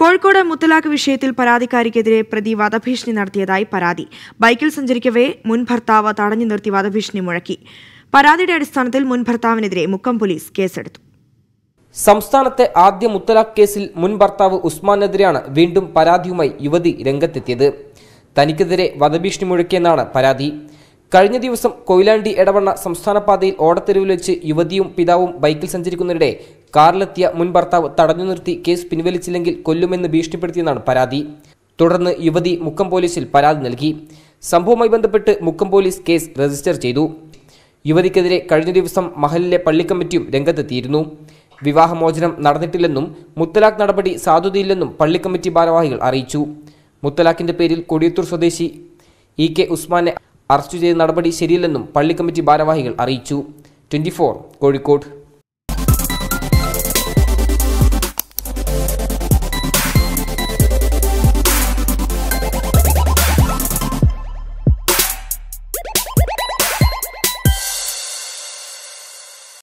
കോഴിക്കോട് മുത്തലാഖ് വിഷയത്തിൽ പരാതിക്കാരിക്കെതിരെ പ്രതി വധഭീഷണി നടത്തിയതായി പരാതി ബൈക്കിൽ സഞ്ചരിക്കവേ മുൻ ഭർത്താവ് തടഞ്ഞു നിർത്തി വധഭീഷണി മുഴക്കി പരാതിയുടെ അടിസ്ഥാനത്തിൽ മുൻ ഭർത്താവിനെതിരെ മുക്കം പോലീസ് കേസെടുത്തു സംസ്ഥാനത്തെ ആദ്യ മുത്തലാഖ് കേസിൽ മുൻ ഭർത്താവ് ഉസ്മാനെതിരെയാണ് വീണ്ടും പരാതിയുമായി യുവതി രംഗത്തെത്തിയത് തനിക്കെതിരെ വധഭീഷണി മുഴക്കിയെന്നാണ് പരാതി കഴിഞ്ഞ ദിവസം കൊയിലാണ്ടി എടവണ്ണ സംസ്ഥാന പാതയിൽ ഓടത്തെരുവിൽ വെച്ച് യുവതിയും പിതാവും ബൈക്കിൽ സഞ്ചരിക്കുന്നതിനിടെ കാറിലെത്തിയ മുൻ ഭർത്താവ് തടഞ്ഞു നിർത്തി കേസ് പിൻവലിച്ചില്ലെങ്കിൽ കൊല്ലുമെന്ന് ഭീഷണിപ്പെടുത്തിയെന്നാണ് പരാതി തുടർന്ന് യുവതി മുക്കം പോലീസിൽ പരാതി നൽകി സംഭവവുമായി ബന്ധപ്പെട്ട് മുക്കം പോലീസ് കേസ് രജിസ്റ്റർ ചെയ്തു യുവതിക്കെതിരെ കഴിഞ്ഞ ദിവസം മഹലിലെ പള്ളിക്കമ്മിറ്റിയും രംഗത്തെത്തിയിരുന്നു വിവാഹമോചനം നടന്നിട്ടില്ലെന്നും മുത്തലാഖ് നടപടി സാധുതയില്ലെന്നും പള്ളിക്കമ്മിറ്റി ഭാരവാഹികൾ അറിയിച്ചു മുത്തലാഖിന്റെ പേരിൽ കൊടിയത്തൂർ സ്വദേശി ഇ കെ ഉസ്മാനെ അറസ്റ്റ് ചെയ്ത നടപടി ശരിയല്ലെന്നും പള്ളിക്കമ്മിറ്റി ഭാരവാഹികൾ അറിയിച്ചു ട്വന്റി കോഴിക്കോട്